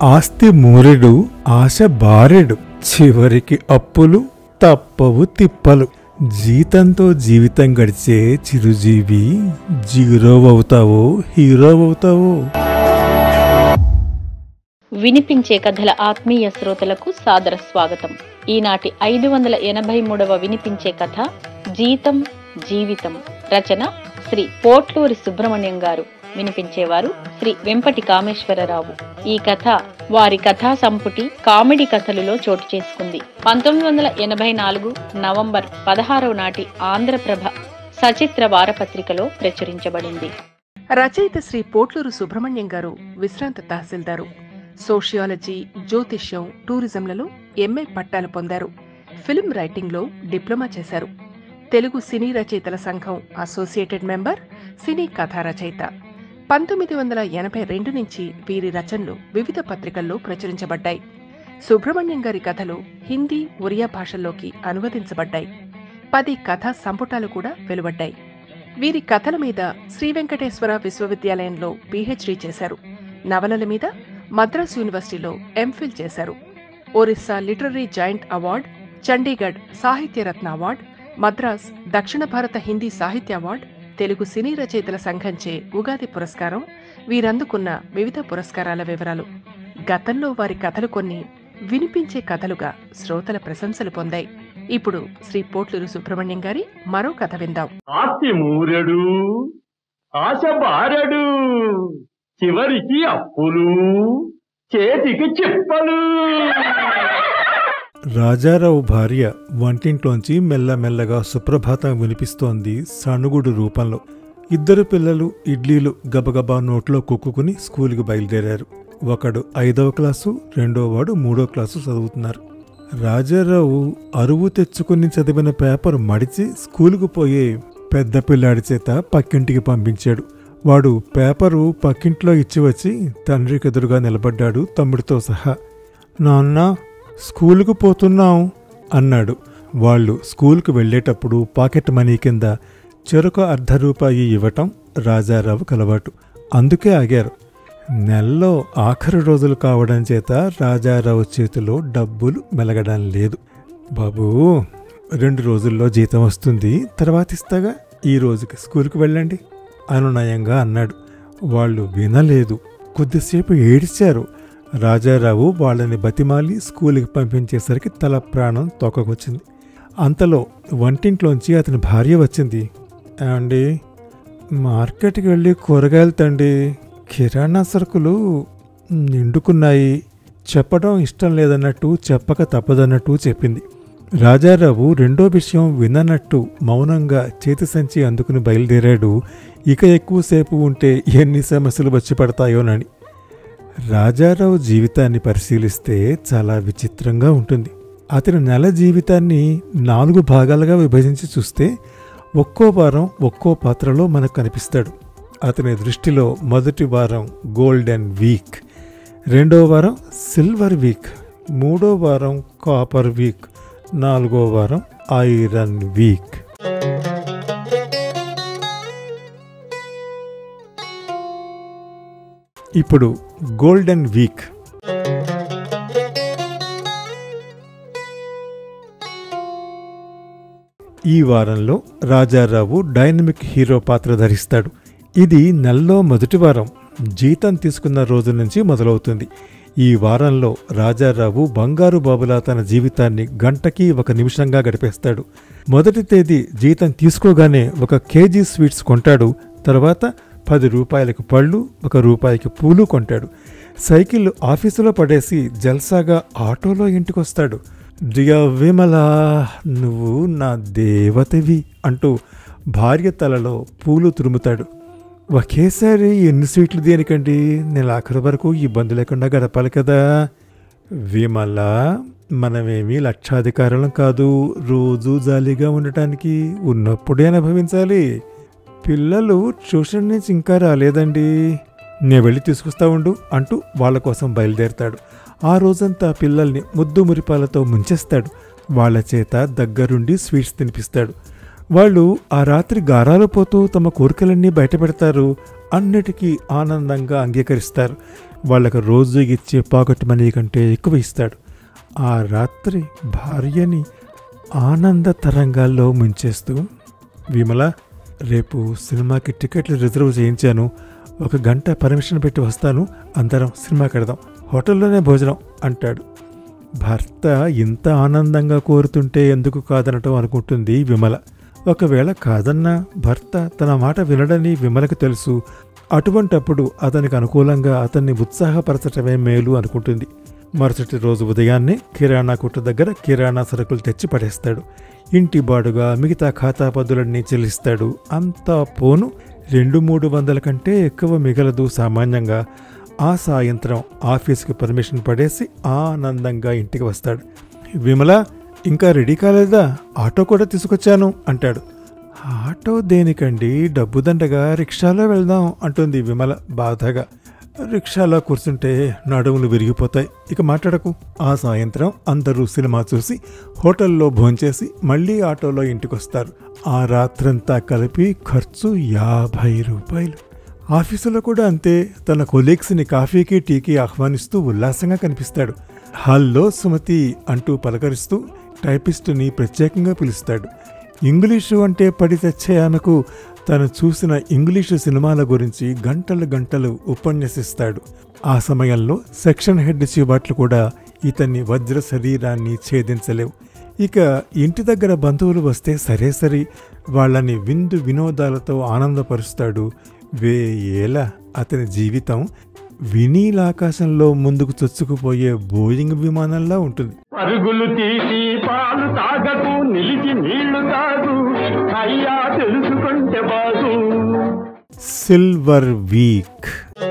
ఆస్తి మూరెడు ఆశ బారెడు చివరికి అప్పులు తప్పవు తిప్పలు జీతంతో జీవితం గడిచే చిరుజీవి జీరో అవుతావో హీరో అవుతావో వినిపించే కథల ఆత్మీయ శ్రోతలకు సాదర స్వాగతం ఈనాటి ఐదు వందల ఎనభై మూడవ వినిపించే కథ జీతం జీవితం రచన శ్రీ పోట్లూరి సుబ్రహ్మణ్యం గారు వినిపించేవారు శ్రీ వెంపటి కామేశ్వరరావు ఈ కథ వారి కథా సంపుటి కామెడీ కథలులో చోటు చేసుకుంది పంతొమ్మిది వందల ఎనభై నాలుగు నవంబర్ పదహారవ నాటి ఆంధ్రప్రభ సచిత్ర వారపత్రికలో ప్రచురించబడింది రచయిత శ్రీ పోట్లూరు సుబ్రహ్మణ్యం గారు విశ్రాంత తహసీల్దారు సోషియాలజీ జ్యోతిష్యం టూరిజంలలో ఎంఏ పట్టాలు పొందారు ఫిల్మ్ రైటింగ్లో డిప్లొమా చేశారు తెలుగు సినీ రచయితల సంఘం అసోసియేటెడ్ మెంబర్ సినీ కథా రచయిత పంతొమ్మిది వందల ఎనభై రెండు నుంచి వీరి రచనలు వివిధ పత్రికల్లో ప్రచురించబడ్డాయి సుబ్రహ్మణ్యం గారి కథలు హిందీ ఒరియా భాషల్లోకి అనువదించబడ్డాయి పది కథా సంపుటాలు కూడా వెలువడ్డాయి వీరి కథల మీద శ్రీ వెంకటేశ్వర విశ్వవిద్యాలయంలో పీహెచ్డీ చేశారు నవలల మీద మద్రాస్ యూనివర్సిటీలో ఎంఫిల్ చేశారు Orissa literary joint award Chandigarh Sahityaratna award Madras Dakshina Bharat Hindi సాహిత్య అవార్డ్ తెలుగు సినీ రచయితల సంఘంచే ఉగాది పురస్కారం వీరందుకున్న వివిధ పురస్కారాల వివరాలు గతంలో వారి కథలు కొన్ని వినిపించే కథలుగా శ్రోతల ప్రశంసలు పొందాయి ఇప్పుడు శ్రీ పోట్లూరు సుబ్రహ్మణ్యం గారి మరో కథ విందాం ఆస్తి మూరెడు ఆశ బారెడు చివరికి అప్పులు చేతికి చిప్పలు రాజారావు భార్య వంటింట్లోంచి మెల్లమెల్లగా సుప్రభాతం వినిపిస్తోంది సణుగుడు రూపంలో ఇద్దరు పిల్లలు ఇడ్లీలు గబగబా నోట్లో కుక్కుకుని స్కూలుకి బయలుదేరారు ఒకడు ఐదవ క్లాసు రెండో వాడు మూడో క్లాసు చదువుతున్నారు రాజారావు అరువు తెచ్చుకుని చదివిన పేపర్ మడిచి స్కూలుకు పోయే పెద్ద పిల్లాడి చేత పక్కింటికి పంపించాడు వాడు పేపరు పక్కింట్లో ఇచ్చి వచ్చి తండ్రికి ఎదురుగా నిలబడ్డాడు తమ్ముడితో సహా నాన్న స్కూలుకు పోతున్నాం అన్నాడు వాళ్ళు స్కూల్కు వెళ్ళేటప్పుడు పాకెట్ మనీ కింద చెరొక అర్ధ రూపాయి ఇవ్వటం రాజారావు కలవాటు అందుకే ఆగారు నెలలో ఆఖరి రోజులు కావడం చేత రాజారావు చేతిలో డబ్బులు మెలగడం లేదు బాబూ రెండు రోజుల్లో జీతం వస్తుంది తర్వాత ఇస్తాగా ఈ రోజుకి స్కూల్కి వెళ్ళండి అనునయంగా అన్నాడు వాళ్ళు వినలేదు కొద్దిసేపు ఏడిచారు రాజారావు వాళ్ళని బతిమాలి స్కూల్కి పంపించేసరికి తల ప్రాణం తోకకొచ్చింది అంతలో వంటింట్లోంచి అతని భార్య వచ్చింది ఏమండి మార్కెట్కి వెళ్ళి కూరగాయలు తండి కిరాణా సరుకులు నిండుకున్నాయి చెప్పడం ఇష్టం లేదన్నట్టు చెప్పక తప్పదన్నట్టు చెప్పింది రాజారావు రెండో విషయం విననట్టు మౌనంగా చేతి సంచి అందుకుని బయలుదేరాడు ఇక ఎక్కువసేపు ఉంటే ఎన్ని సమస్యలు వచ్చి పడతాయోనని రాజారావు జీవితాన్ని పరిశీలిస్తే చాలా విచిత్రంగా ఉంటుంది అతని నెల జీవితాన్ని నాలుగు భాగాలుగా విభజించి చూస్తే ఒక్కో వారం ఒక్కో పాత్రలో మనకు కనిపిస్తాడు అతని దృష్టిలో మొదటి వారం గోల్డెన్ వీక్ రెండో వారం సిల్వర్ వీక్ మూడో వారం కాపర్ వీక్ నాలుగో వారం ఐరన్ వీక్ ఇప్పుడు గోల్డెన్ వీక్ ఈ వారంలో రాజారావు డైనమిక్ హీరో పాత్ర ధరిస్తాడు ఇది నెలలో మొదటి వారం జీతం తీసుకున్న రోజు నుంచి మొదలవుతుంది ఈ వారంలో రాజారావు బంగారు బాబులా తన జీవితాన్ని గంటకి ఒక నిమిషంగా గడిపేస్తాడు మొదటి తేదీ జీతం తీసుకోగానే ఒక కేజీ స్వీట్స్ కొంటాడు తర్వాత పది రూపాయలకు పళ్ళు ఒక రూపాయికి పూలు కొంటాడు సైకిల్ ఆఫీసులో పడేసి జల్సాగా ఆటోలో ఇంటికొస్తాడు డియా విమల నువ్వు నా దేవతవి అంటూ భార్య తలలో పూలు తురుముతాడు ఒకేసారి ఎన్ని స్వీట్లు దేనికండి నేను ఆఖరి వరకు ఇబ్బంది లేకుండా గడపాలి కదా విమల మనమేమీ లక్షాధికారులం కాదు రోజు జాలీగా ఉండటానికి ఉన్నప్పుడే అనుభవించాలి పిల్లలు ట్యూషన్ నుంచి ఇంకా రాలేదండి నే వెళ్ళి తీసుకొస్తా ఉండు అంటూ వాళ్ళ కోసం బయలుదేరతాడు ఆ రోజంతా పిల్లల్ని ముద్దు మురిపాలతో ముంచేస్తాడు వాళ్ళ చేత దగ్గరుండి స్వీట్స్ తినిపిస్తాడు వాళ్ళు ఆ రాత్రి గారాలు పోతూ తమ కోరికలన్నీ బయటపెడతారు అన్నిటికీ ఆనందంగా అంగీకరిస్తారు వాళ్ళకు రోజు ఇచ్చే పాకెట్ మనీ కంటే ఎక్కువ ఇస్తాడు ఆ రాత్రి భార్యని ఆనంద తరంగాల్లో ముంచేస్తూ విమల రేపు సినిమాకి టికెట్లు రిజర్వ్ చేయించాను ఒక గంట పర్మిషన్ పెట్టి వస్తాను అందరం సినిమాకి వెడదాం హోటల్లోనే భోజనం అంటాడు భర్త ఇంత ఆనందంగా కోరుతుంటే ఎందుకు కాదనటం అనుకుంటుంది విమల ఒకవేళ కాదన్నా భర్త తన మాట వినడని విమలకు తెలుసు అటువంటప్పుడు అతనికి అనుకూలంగా అతన్ని ఉత్సాహపరచటమే మేలు అనుకుంటుంది మరుసటి రోజు ఉదయాన్నే కిరాణా కొట్టు దగ్గర కిరాణా సరుకులు తెచ్చి పడేస్తాడు ఇంటి బాడుగా మిగతా ఖాతా పద్దులన్నీ చెల్లిస్తాడు అంతా పోను రెండు మూడు వందల కంటే ఎక్కువ మిగలదు సామాన్యంగా ఆ సాయంత్రం ఆఫీస్కి పర్మిషన్ పడేసి ఆనందంగా ఇంటికి వస్తాడు విమల ఇంకా రెడీ కాలేదా ఆటో కూడా తీసుకొచ్చాను అంటాడు ఆటో దేనికండి డబ్బు దండగా రిక్షాలో వెళ్దాం అంటుంది విమల బాధగా రిక్షాలో కూర్చుంటే నడుములు విరిగిపోతాయి ఇక మాట్లాడకు ఆ సాయంత్రం అందరూ సినిమా చూసి హోటల్లో భోంచేసి మళ్ళీ ఆటోలో ఇంటికొస్తారు ఆ రాత్రంతా కలిపి ఖర్చు యాభై రూపాయలు ఆఫీసులో కూడా అంతే తన కొలీగ్స్ని కాఫీకి టీకి ఆహ్వానిస్తూ ఉల్లాసంగా కనిపిస్తాడు హల్లో సుమతి అంటూ పలకరిస్తూ టైపిస్టుని ప్రత్యేకంగా పిలుస్తాడు ఇంగ్లీషు అంటే పడి తెచ్చే ఆమెకు తను చూసిన ఇంగ్లీషు సినిమాల గురించి గంటలు గంటలు ఉపన్యసిస్తాడు ఆ సమయంలో సెక్షన్ హెడ్ చివాట్లు కూడా ఇతన్ని వజ్ర శరీరాన్ని ఛేదించలేవు ఇక ఇంటి దగ్గర బంధువులు వస్తే సరే సరి వాళ్ళని విందు వినోదాలతో ఆనందపరుస్తాడు వేయేల అతని జీవితం వినీలాకాశంలో ముందుకు చొచ్చుకుపోయే బోయింగ్ విమానంలా ఉంటుంది పరుగులు తీసి పాలు తాగకు నిలిచి నీళ్లు తాగు అయ్యా తెలుసుకుంటే బాగు సిల్వర్ వీక్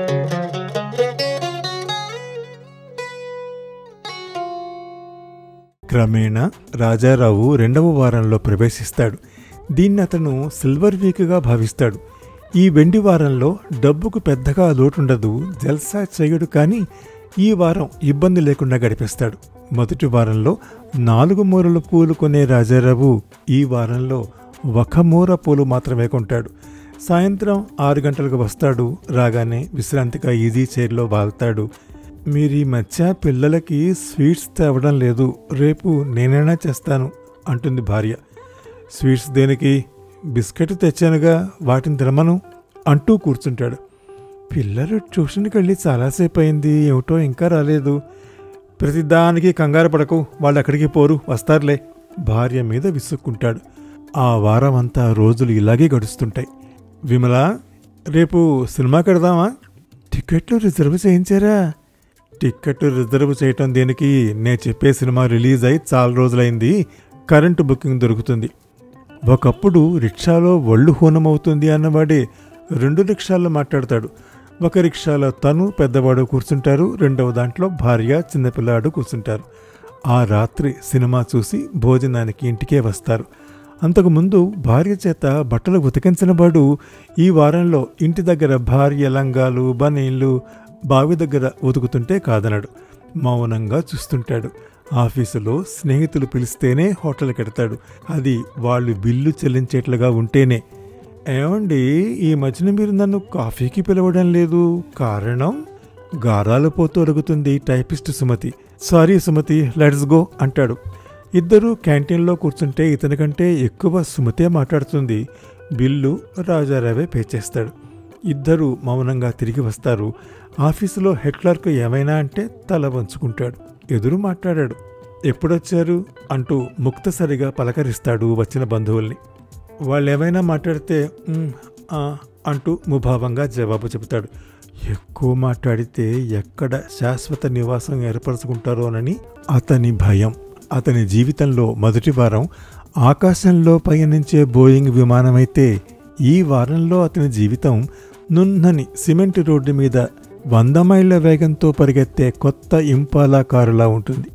క్రమేణా రాజారావు రెండవ వారంలో ప్రవేశిస్తాడు దీన్ని అతను సిల్వర్ వీక్గా భావిస్తాడు ఈ వెండి వారంలో డబ్బుకు పెద్దగా లోటుండదు జల్సా చేయడు కానీ ఈ వారం ఇబ్బంది లేకుండా గడిపేస్తాడు మొదటి వారంలో నాలుగు మూరల పూలు కొనే రాజారావు ఈ వారంలో ఒక మూర పూలు మాత్రమే కొంటాడు సాయంత్రం ఆరు గంటలకు వస్తాడు రాగానే విశ్రాంతిగా ఈజీ చైర్లో వాళ్తాడు మీరు ఈ మధ్య పిల్లలకి స్వీట్స్ తేవడం లేదు రేపు నేనైనా చేస్తాను అంటుంది భార్య స్వీట్స్ దేనికి బిస్కెట్ తెచ్చానుగా వాటిని తినమను అంటూ కూర్చుంటాడు పిల్లలు ట్యూషన్కి వెళ్ళి చాలాసేపు అయింది ఏమిటో ఇంకా రాలేదు ప్రతిదానికి కంగారు పడకు వాళ్ళు ఎక్కడికి పోరు వస్తారులే భార్య మీద విసుక్కుంటాడు ఆ వారం అంతా రోజులు ఇలాగే గడుస్తుంటాయి విమల రేపు సినిమాకి వెడదామా టికెట్లు రిజర్వ్ చేయించారా టికెట్ రిజర్వ్ చేయటం దేనికి నేను చెప్పే సినిమా రిలీజ్ అయి చాలా రోజులైంది కరెంటు బుకింగ్ దొరుకుతుంది ఒకప్పుడు రిక్షాలో ఒళ్ళు హూనమవుతుంది అన్నవాడే రెండు రిక్షాల్లో మాట్లాడతాడు ఒక రిక్షాలో తను పెద్దవాడు కూర్చుంటారు రెండవ దాంట్లో భార్య చిన్నపిల్లాడు కూర్చుంటారు ఆ రాత్రి సినిమా చూసి భోజనానికి ఇంటికే వస్తారు అంతకుముందు భార్య చేత బట్టలు ఉతికించిన వాడు ఈ వారంలో ఇంటి దగ్గర భార్య లంగాలు బనీళ్ళు బావి దగ్గర ఉతుకుతుంటే కాదనడు మౌనంగా చూస్తుంటాడు ఆఫీసులో స్నేహితులు పిలిస్తేనే హోటల్కి ఎడతాడు అది వాళ్ళు బిల్లు చెల్లించేట్లుగా ఉంటేనే ఏమండి ఈ మధ్యన మీరు నన్ను కాఫీకి పిలవడం లేదు కారణం గారాలు పోతూ అడుగుతుంది typist Sumathi sorry Sumathi let's go అంటాడు ఇద్దరూ క్యాంటీన్లో కూర్చుంటే ఇతని కంటే ఎక్కువ సుమతే మాట్లాడుతుంది బిల్లు రాజారావే పే చేస్తాడు ఇద్దరూ మౌనంగా తిరిగి వస్తారు ఆఫీసులో హెడ్ క్లర్క్ ఏమైనా అంటే తల వంచుకుంటాడు ఎదురు మాట్లాడాడు ఎప్పుడొచ్చారు అంటూ ముక్తసరిగా పలకరిస్తాడు వచ్చిన బంధువుల్ని వాళ్ళు ఏమైనా మాట్లాడితే "ఉమ్, ఆ" అంటూ ముభావంగా జవాబు చెబుతాడు ఎక్కువ మాట్లాడితే ఎక్కడ శాశ్వత నివాసం ఏర్పరచుకుంటారోనని అతని భయం అతని జీవితంలో మొదటి వారం ఆకాశంలో పయనించే బోయింగ్ విమానమైతే ఈ వారంలో అతని జీవితం నున్నని సిమెంట్ రోడ్డు మీద వంద మైళ్ళ వేగంతో పరిగెత్తే కొత్త ఇంపాలా కారులా ఉంటుంది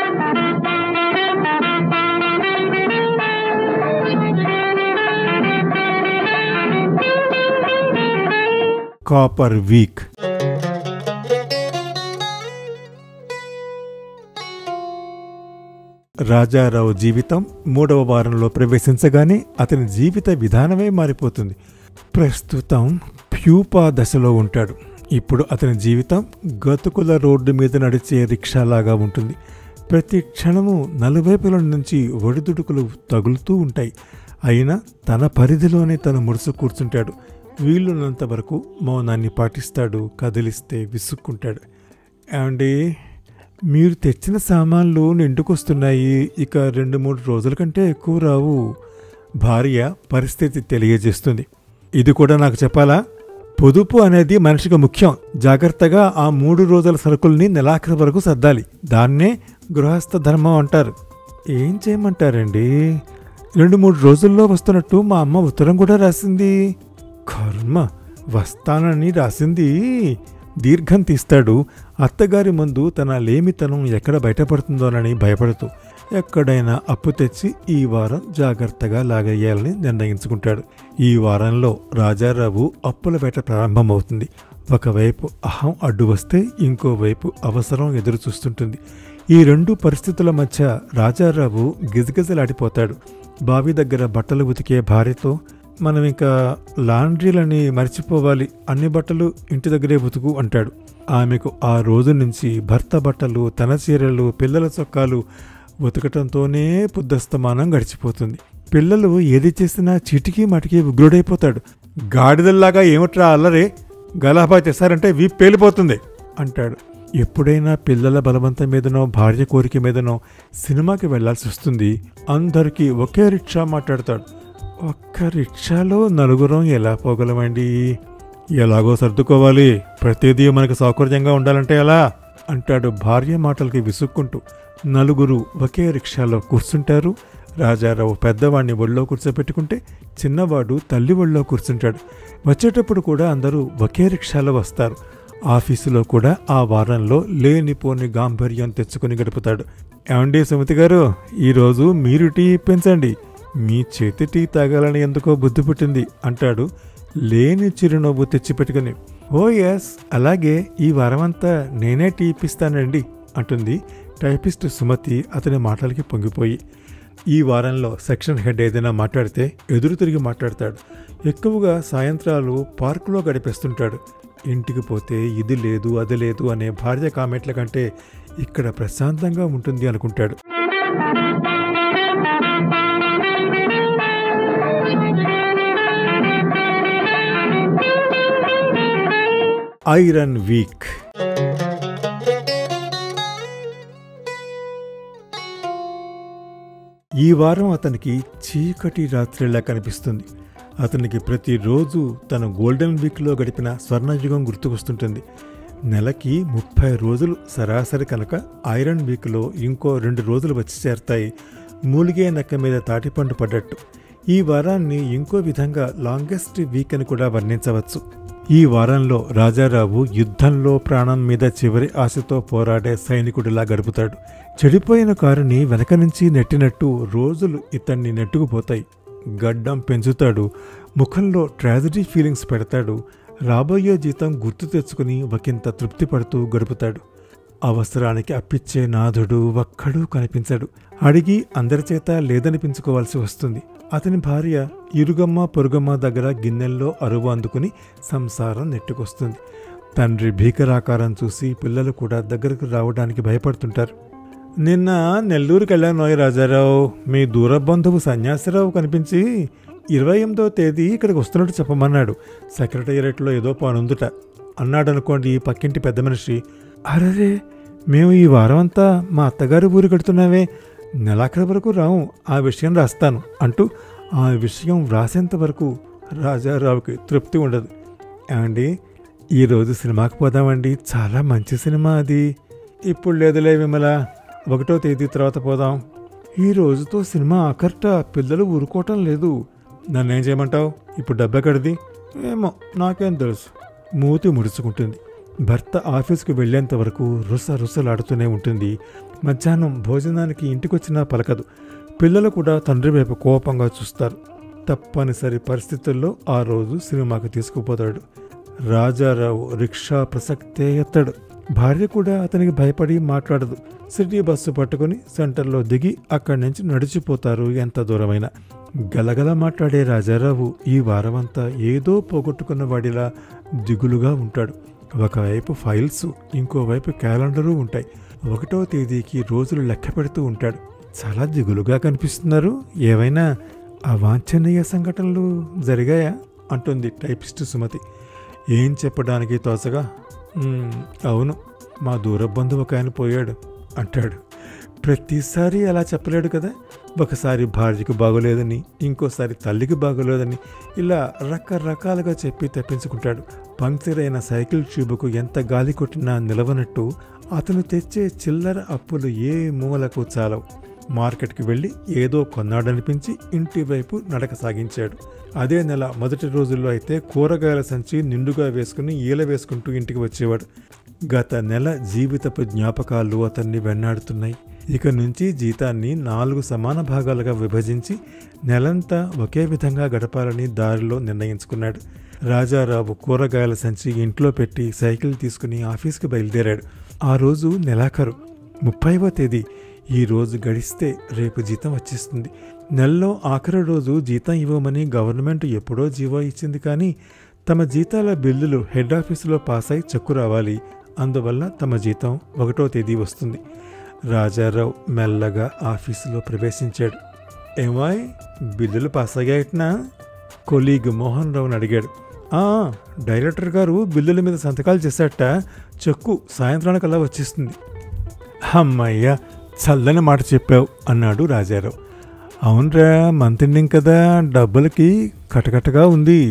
కాపర్ వీక్ రాజారావు జీవితం మూడవ వారంలో ప్రవేశించగానే అతని జీవిత విధానమే మారిపోతుంది ప్రస్తుతం ప్యూపా దశలో ఉంటాడు ఇప్పుడు అతని జీవితం గతుకుల రోడ్డు మీద నడిచే రిక్షాలాగా ఉంటుంది ప్రతి క్షణము నలువైపుల నుంచి ఒడిదుడుకులు తగులుతూ ఉంటాయి అయినా తన పరిధిలోనే తను ముడుసు కూర్చుంటాడు వీలున్నంత వరకు మౌనాన్ని పాటిస్తాడు కదిలిస్తే విసుక్కుంటాడు ఏమండి మీరు తెచ్చిన సామాన్లు నిండుకొస్తున్నాయి ఇక రెండు మూడు రోజుల కంటే ఎక్కువ రావు భార్య పరిస్థితి తెలియజేస్తుంది ఇది కూడా నాకు చెప్పాలా పొదుపు అనేది మనిషికి ముఖ్యం జాగ్రత్తగా ఆ మూడు రోజుల సరుకుల్ని నెలాఖరు వరకు సర్దాలి దాన్నే గృహస్థ ధర్మం అంటారు ఏం చేయమంటారండి రెండు మూడు రోజుల్లో వస్తున్నట్టు మా అమ్మ ఉత్తరం కూడా రాసింది కర్మ వస్తానని రాసింది దీర్ఘం తీస్తాడు అత్తగారి ముందు తన లేమితనం ఎక్కడ బయటపడుతుందోనని భయపడుతూ ఎక్కడైనా అప్పు తెచ్చి ఈ వారం జాగ్రత్తగా లాగేయాలని నిర్ణయించుకుంటాడు ఈ వారంలో రాజారావు అప్పుల వేట ప్రారంభమవుతుంది ఒకవైపు అహం అడ్డు వస్తే ఇంకోవైపు అవసరం ఎదురు చూస్తుంటుంది ఈ రెండు పరిస్థితుల మధ్య రాజారావు గిజగిజలాడిపోతాడు బావి దగ్గర బట్టలు ఉతికే భార్యతో మనం ఇంకా లాండ్రీలని మర్చిపోవాలి అన్ని బట్టలు ఇంటి దగ్గరే ఉతుకు అంటాడు ఆమెకు ఆ రోజు నుంచి భర్త బట్టలు తన చీరలు పిల్లల చొక్కాలు ఉతకటంతోనే పుద్దస్తమానం గడిచిపోతుంది పిల్లలు ఏది చేసినా చీటికి మటికి ఉగ్రుడైపోతాడు గాడిదల్లాగా ఏమిట్రా అల్లరే గలాభా చేశారంటే వీప్ పేలిపోతుంది అంటాడు ఎప్పుడైనా పిల్లల బలవంతం మీదనో భార్య కోరిక మీదనో సినిమాకి వెళ్లాల్సి వస్తుంది అందరికీ ఒకే రిక్షా మాట్లాడతాడు ఒక్క రిక్షాలో నలుగురం ఎలా పోగలమండి ఎలాగో సర్దుకోవాలి ప్రతిదీ మనకు సౌకర్యంగా ఉండాలంటే ఎలా అంటాడు భార్య మాటలకి విసుక్కుంటూ నలుగురు ఒకే రిక్షాలో కూర్చుంటారు రాజారావు పెద్దవాడిని ఒళ్ళో కూర్చోబెట్టుకుంటే చిన్నవాడు తల్లి ఒళ్ళో కూర్చుంటాడు వచ్చేటప్పుడు కూడా అందరూ ఒకే రిక్షాలో వస్తారు ఆఫీసులో కూడా ఆ వారంలో లేనిపోని గాంభీర్యం తెచ్చుకుని గడుపుతాడు ఏమండి సుమతి గారు ఈరోజు మీరు టీ ఇప్పించండి మీ చేతి టీ తాగాలని ఎందుకో బుద్ధి పుట్టింది అంటాడు లేని చిరునవ్వు తెచ్చిపెట్టుకుని ఓ ఎస్ అలాగే ఈ వారమంతా నేనే టీ ఇప్పిస్తానండి అంటుంది టైపిస్ట్ సుమతి అతని మాటలకి పొంగిపోయి ఈ వారంలో సెక్షన్ హెడ్ ఏదైనా మాట్లాడితే ఎదురు తిరిగి మాట్లాడతాడు ఎక్కువగా సాయంత్రాలు పార్కులో గడిపేస్తుంటాడు ఇంటికి పోతే ఇది లేదు అది లేదు అనే భార్య కామెంట్ల కంటే ఇక్కడ ప్రశాంతంగా ఉంటుంది అనుకుంటాడు ఐరన్ వీక్ ఈ వారం అతనికి చీకటి రాత్రిలా కనిపిస్తుంది అతనికి ప్రతిరోజు తన గోల్డెన్ వీక్లో గడిపిన స్వర్ణయుగం గుర్తుకొస్తుంటుంది నెలకి ముప్పై రోజులు సరాసరి కనుక ఐరన్ వీక్లో ఇంకో రెండు రోజులు వచ్చి చేరతాయి మూలిగే నక్క మీద తాటిపండు పడ్డట్టు ఈ వారాన్ని ఇంకో విధంగా లాంగెస్ట్ వీక్ అని కూడా వర్ణించవచ్చు ఈ వారంలో రాజారావు యుద్ధంలో ప్రాణం మీద చివరి ఆశతో పోరాడే సైనికుడిలా గడుపుతాడు చెడిపోయిన కారుని వెనక నుంచి నెట్టినట్టు రోజులు ఇతన్ని నెట్టుకుపోతాయి గడ్డం పెంచుతాడు ముఖంలో ట్రాజడీ ఫీలింగ్స్ పెడతాడు రాబోయే జీతం గుర్తు తెచ్చుకుని ఒకంత తృప్తి పడుతూ గడుపుతాడు అవసరానికి అప్పిచ్చే నాథుడు ఒక్కడూ కనిపించడు అడిగి అందరి చేత లేదనిపించుకోవాల్సి వస్తుంది అతని భార్య ఇరుగమ్మ పొరుగమ్మ దగ్గర గిన్నెల్లో అరువు అందుకుని సంసారం నెట్టుకొస్తుంది తండ్రి భీకరాకారం చూసి పిల్లలు కూడా దగ్గరకు రావడానికి భయపడుతుంటారు నిన్న నెల్లూరుకి వెళ్ళాను రాజారావు మీ దూర బంధువు సన్యాసిరావు కనిపించి ఇరవై ఎనిమిదో తేదీ ఇక్కడికి వస్తున్నట్టు చెప్పమన్నాడు సెక్రటేరియట్లో ఏదో పనుందుట అన్నాడనుకోండి ఈ పక్కింటి పెద్ద మనిషి అరరే మేము ఈ వారం అంతా మా అత్తగారి ఊరు కడుతున్నామే నెలాఖరి వరకు రాము ఆ విషయం రాస్తాను అంటూ ఆ విషయం వ్రాసేంత వరకు రాజారావుకి తృప్తి ఉండదు ఏమండి ఈరోజు సినిమాకి పోదామండి చాలా మంచి సినిమా అది ఇప్పుడు లేదులే విమల ఒకటో తేదీ తర్వాత పోదాం ఈ రోజుతో సినిమా ఆఖర్ట పిల్లలు ఊరుకోవటం లేదు నన్నేం చేయమంటావు ఇప్పుడు డబ్బెక్కడిది ఏమో నాకేం తెలుసు మూతి ముడుచుకుంటుంది భర్త ఆఫీస్కి వెళ్ళేంత వరకు రుస రుసలాడుతూనే ఉంటుంది మధ్యాహ్నం భోజనానికి ఇంటికొచ్చినా పలకదు పిల్లలు కూడా తండ్రి వైపు కోపంగా చూస్తారు తప్పనిసరి పరిస్థితుల్లో ఆ రోజు సినిమాకి తీసుకుపోతాడు రాజారావు రిక్షా ప్రసక్తే ఎత్తడు భార్య కూడా అతనికి భయపడి మాట్లాడదు సిటీ బస్సు పట్టుకుని సెంటర్లో దిగి అక్కడి నుంచి నడిచిపోతారు ఎంత దూరమైనా గలగల మాట్లాడే రాజారావు ఈ వారమంతా ఏదో పోగొట్టుకున్న వాడిలా దిగులుగా ఉంటాడు ఒకవైపు ఫైల్స్ ఇంకోవైపు క్యాలెండరు ఉంటాయి ఒకటో తేదీకి రోజులు లెక్క పెడుతూ ఉంటాడు చాలా దిగులుగా కనిపిస్తున్నారు ఏవైనా అవాంఛనీయ సంఘటనలు జరిగాయా అంటుంది టైపిస్ట్ సుమతి ఏం చెప్పడానికి తోచగా "మ్మ్, అవును మా దూర బంధువు ఒక ఆయన పోయాడు అంటాడు ప్రతిసారి అలా చెప్పలేడు కదా ఒకసారి భార్యకు బాగోలేదని ఇంకోసారి తల్లికి బాగోలేదని ఇలా రకరకాలుగా చెప్పి తప్పించుకుంటాడు పంక్చర్ అయిన సైకిల్ ట్యూబుకు ఎంత గాలి కొట్టినా నిలవనట్టు అతను తెచ్చే చిల్లర అప్పులు ఏ మూలకు చాలవు మార్కెట్కి వెళ్ళి ఏదో కొన్నాడనిపించి ఇంటి వైపు నడక సాగించాడు అదే నెల మొదటి రోజుల్లో అయితే కూరగాయల సంచి నిండుగా వేసుకుని ఈల వేసుకుంటూ ఇంటికి వచ్చేవాడు గత నెల జీవితపు జ్ఞాపకాలు అతన్ని వెన్నాడుతున్నాయి ఇక నుంచి జీతాన్ని నాలుగు సమాన భాగాలుగా విభజించి నెలంతా ఒకే విధంగా గడపాలని దారిలో నిర్ణయించుకున్నాడు రాజారావు కూరగాయల సంచి ఇంట్లో పెట్టి సైకిల్ తీసుకుని ఆఫీస్కి బయలుదేరాడు ఆ రోజు నెలాఖరు ముప్పైవ తేదీ ఈ రోజు గడిస్తే రేపు జీతం వచ్చేస్తుంది నెలలో ఆఖరి రోజు జీతం ఇవ్వమని గవర్నమెంట్ ఎప్పుడో జీవో ఇచ్చింది కానీ తమ జీతాల బిల్లులు హెడ్ ఆఫీసులో పాస్ అయి చెక్కు రావాలి అందువల్ల తమ జీతం ఒకటో తేదీ వస్తుంది రాజారావు మెల్లగా ఆఫీసులో ప్రవేశించాడు ఏమాయ్ బిల్లులు పాస్ అయ్యాయట్నా కొలీగ్ మోహన్ రావుని అడిగాడు "ఆ, డైరెక్టర్ గారు బిల్లుల మీద సంతకాలు చేశాట చెక్కు సాయంత్రానికల్లా వచ్చేస్తుంది అమ్మయ్యా చల్లని మాట చెప్పావు అన్నాడు రాజారావు అవునరా మంత్ ఎండింగ్ కదా డబ్బులకి కటకటగా ఉంది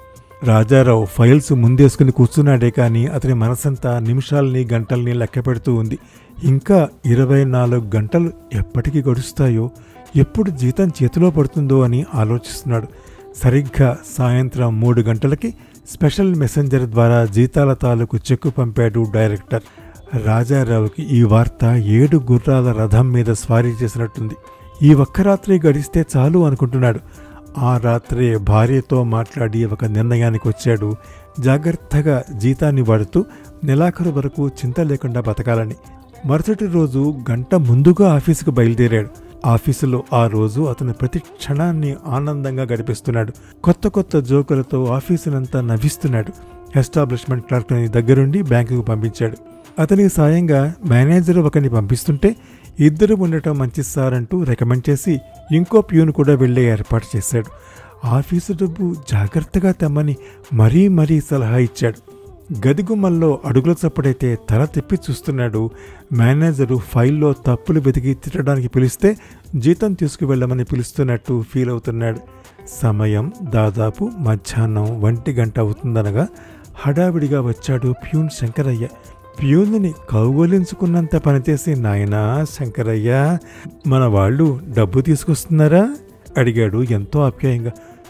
రాజారావు ఫైల్స్ ముందేసుకుని కూర్చున్నాడే కానీ అతని మనసంతా నిమిషాలని గంటల్ని లెక్క పెడుతూ ఉంది ఇంకా ఇరవై నాలుగు గంటలు ఎప్పటికి గడుస్తాయో ఎప్పుడు జీతం చేతిలో పడుతుందో అని ఆలోచిస్తున్నాడు సరిగ్గా సాయంత్రం మూడు గంటలకి స్పెషల్ మెసెంజర్ ద్వారా జీతాల తాలూకు చెక్కు పంపాడు డైరెక్టర్ రాజారావుకి ఈ వార్త ఏడు గుర్రాల రథం మీద స్వారీ చేసినట్టుంది ఈ ఒక్క రాత్రి గడిస్తే చాలు అనుకుంటున్నాడు ఆ రాత్రే భార్యతో మాట్లాడి ఒక నిర్ణయానికి వచ్చాడు జాగ్రత్తగా జీతాన్ని వాడుతూ నెలాఖరు వరకు చింత లేకుండా బతకాలని మరుసటి రోజు గంట ముందుగా ఆఫీసుకు బయలుదేరాడు ఆఫీసులో ఆ రోజు అతను ప్రతి క్షణాన్ని ఆనందంగా గడిపిస్తున్నాడు కొత్త కొత్త జోకులతో ఆఫీసునంతా నవ్విస్తున్నాడు ఎస్టాబ్లిష్మెంట్ క్లర్క్ని దగ్గరుండి బ్యాంకుకు పంపించాడు అతనికి సాయంగా మేనేజర్ ఒకరిని పంపిస్తుంటే ఇద్దరు ఉండటం మంచి సార్ అంటూ రికమెండ్ చేసి ఇంకో ప్యూన్ కూడా వెళ్ళే ఏర్పాటు చేశాడు ఆఫీసు డబ్బు జాగ్రత్తగా తెమ్మని మరీ మరీ సలహా ఇచ్చాడు గదిగుమ్మల్లో అడుగుల చప్పుడైతే తల తిప్పి చూస్తున్నాడు మేనేజరు ఫైల్లో తప్పులు వెతికి తిట్టడానికి పిలిస్తే జీతం తీసుకువెళ్ళమని పిలుస్తున్నట్టు ఫీల్ అవుతున్నాడు సమయం దాదాపు మధ్యాహ్నం ఒంటి గంట అవుతుందనగా హడావిడిగా వచ్చాడు ప్యూన్ శంకరయ్య ప్యూన్ని కౌగోలించుకున్నంత పనిచేసి నాయనా శంకరయ్య మన వాళ్ళు డబ్బు తీసుకొస్తున్నారా అడిగాడు ఎంతో ఆప్యాయంగా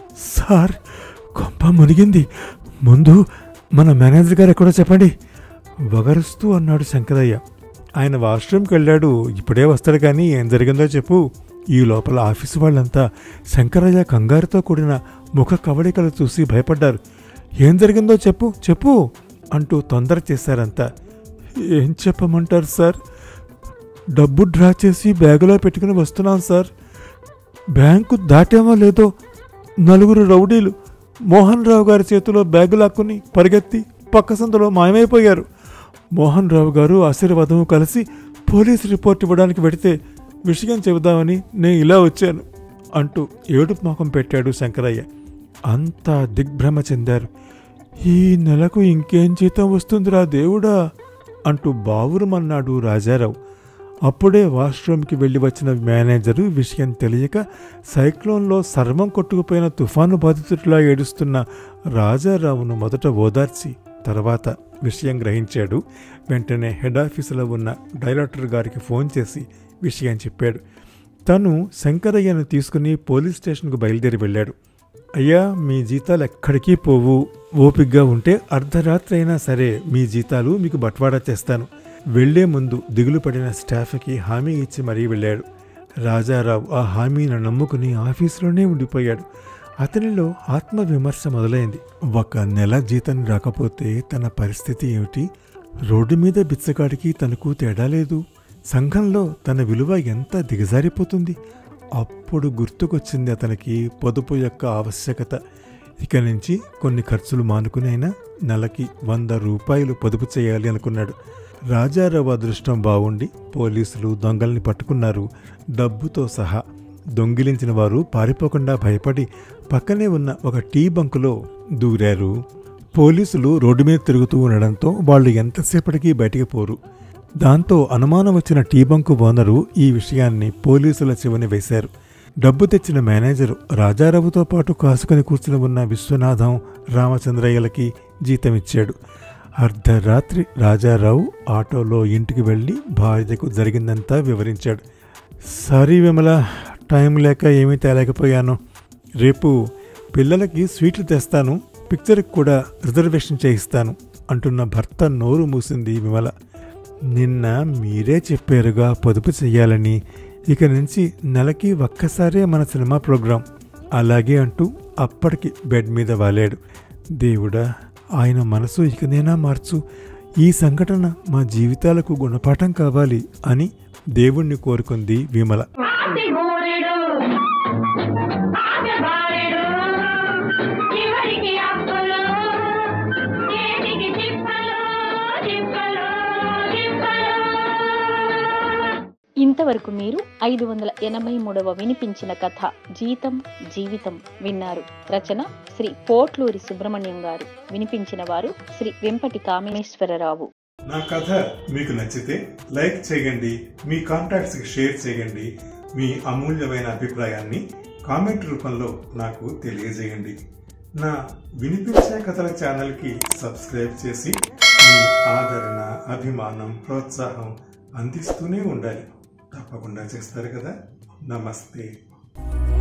సార్ కొంప మునిగింది ముందు మన మేనేజర్ గారు ఎక్కడో చెప్పండి వగరుస్తూ అన్నాడు శంకరయ్య ఆయన వాష్రూమ్కి వెళ్ళాడు ఇప్పుడే వస్తాడు కానీ ఏం జరిగిందో చెప్పు ఈ లోపల ఆఫీసు వాళ్ళంతా శంకరయ్య కంగారుతో కూడిన ముఖ కవళికలు చూసి భయపడ్డారు ఏం జరిగిందో చెప్పు చెప్పు అంటూ తొందర చేశారంతా ఏం చెప్పమంటారు సార్ డబ్బు డ్రా చేసి బ్యాగులో పెట్టుకుని వస్తున్నాం సార్ బ్యాంకు దాటామో లేదో నలుగురు రౌడీలు మోహన్ రావు గారి చేతిలో బ్యాగు లాక్కుని పరిగెత్తి పక్క సందులో మాయమైపోయారు మోహన్ రావు గారు ఆశీర్వాదం కలిసి పోలీస్ రిపోర్ట్ ఇవ్వడానికి వెడితే విషయం చెబుదామని నేను ఇలా వచ్చాను అంటూ ఏడుపు మొఖం పెట్టాడు శంకరయ్య అంతా దిగ్భ్రమ చెందారు ఈ నెలకు ఇంకేం జీతం వస్తుందిరా దేవుడా అంటూ బావురమన్నాడు రాజారావు అప్పుడే వాష్రూమ్కి వెళ్ళి వచ్చిన మేనేజరు విషయం తెలియక సైక్లోన్లో సర్వం కొట్టుకుపోయిన తుఫాను బాధితుడిలా ఏడుస్తున్న రాజారావును మొదట ఓదార్చి తర్వాత విషయం గ్రహించాడు వెంటనే హెడ్ ఆఫీసులో ఉన్న డైరెక్టర్ గారికి ఫోన్ చేసి విషయం చెప్పాడు తను శంకరయ్యను తీసుకుని పోలీస్ స్టేషన్కు బయలుదేరి వెళ్ళాడు అయ్యా మీ జీతాలు ఎక్కడికి పోవు ఓపిగ్గా ఉంటే అర్ధరాత్రి అయినా సరే మీ జీతాలు మీకు బట్వాడా చేస్తాను వెళ్లే ముందు దిగులు పడిన స్టాఫ్కి హామీ ఇచ్చి మరీ వెళ్ళాడు రాజారావు ఆ హామీని నమ్ముకుని ఆఫీసులోనే ఉండిపోయాడు అతనిలో ఆత్మవిమర్శ మొదలైంది ఒక నెల జీతం రాకపోతే తన పరిస్థితి ఏమిటి రోడ్డు మీద బిచ్చగాడికి తనకు తేడా లేదు సంఘంలో తన విలువ ఎంత దిగజారిపోతుంది అప్పుడు గుర్తుకొచ్చింది అతనికి పొదుపు యొక్క ఆవశ్యకత ఇక నుంచి కొన్ని ఖర్చులు మానుకునైనా నెలకి వంద రూపాయలు పొదుపు చేయాలి అనుకున్నాడు రాజారావు అదృష్టం బాగుండి పోలీసులు దొంగల్ని పట్టుకున్నారు డబ్బుతో సహా దొంగిలించిన వారు పారిపోకుండా భయపడి పక్కనే ఉన్న ఒక టీ బంకులో దూరారు పోలీసులు రోడ్డు మీద తిరుగుతూ ఉండడంతో వాళ్ళు ఎంతసేపటికి బయటికి పోరు దాంతో అనుమానం వచ్చిన టీ బంకు ఓనరు ఈ విషయాన్ని పోలీసుల చెవిని వేశారు డబ్బు తెచ్చిన మేనేజరు రాజారావుతో పాటు కాసుకొని కూర్చుని ఉన్న విశ్వనాథం రామచంద్రయ్యలకి జీతమిచ్చాడు అర్ధరాత్రి రాజారావు ఆటోలో ఇంటికి వెళ్ళి భార్యకు జరిగిందంతా వివరించాడు సారీ విమల టైం లేక ఏమీ తేలేకపోయాను రేపు పిల్లలకి స్వీట్లు తెస్తాను పిక్చర్కి కూడా రిజర్వేషన్ చేయిస్తాను అంటున్న భర్త నోరు మూసింది విమల నిన్న మీరే చెప్పారుగా పొదుపు చెయ్యాలని ఇక నుంచి నెలకి ఒక్కసారే మన సినిమా ప్రోగ్రాం అలాగే అంటూ అప్పటికి బెడ్ మీద వాలాడు దేవుడా ఆయన మనసు ఇకనైనా మార్చు ఈ సంఘటన మా జీవితాలకు గుణపాఠం కావాలి అని దేవుణ్ణి కోరుకుంది విమల ఆస్తి గోరెడు ఆశ బారెడు చివరికి అప్పులు చేతికి చిప్పలు చిప్పలు చిప్పలు ఇంతవరకు మీరు ఐదు వందల ఎనభై మూడవ వినిపించిన కథ జీతం జీవితం విన్నారు రచన శ్రీ పోట్లూరి సుబ్రహ్మణ్యం గారు వినిపించిన వారు శ్రీ వెంపటి కామేశ్వరరావు నా కథ మీకు నచ్చితే లైక్ చేయండి మీ కాంటాక్ట్స్ కి షేర్ చేయండి మీ అమూల్యమైన అభిప్రాయాన్ని కామెంట్ రూపంలో నాకు తెలియజేయండి నా వినిపించే కథల ఛానల్కి సబ్స్క్రైబ్ చేసి మీ ఆదరణ అభిమానం ప్రోత్సాహం అందిస్తూనే ఉండాలి తప్పకుండా చేస్తారు కదా నమస్తే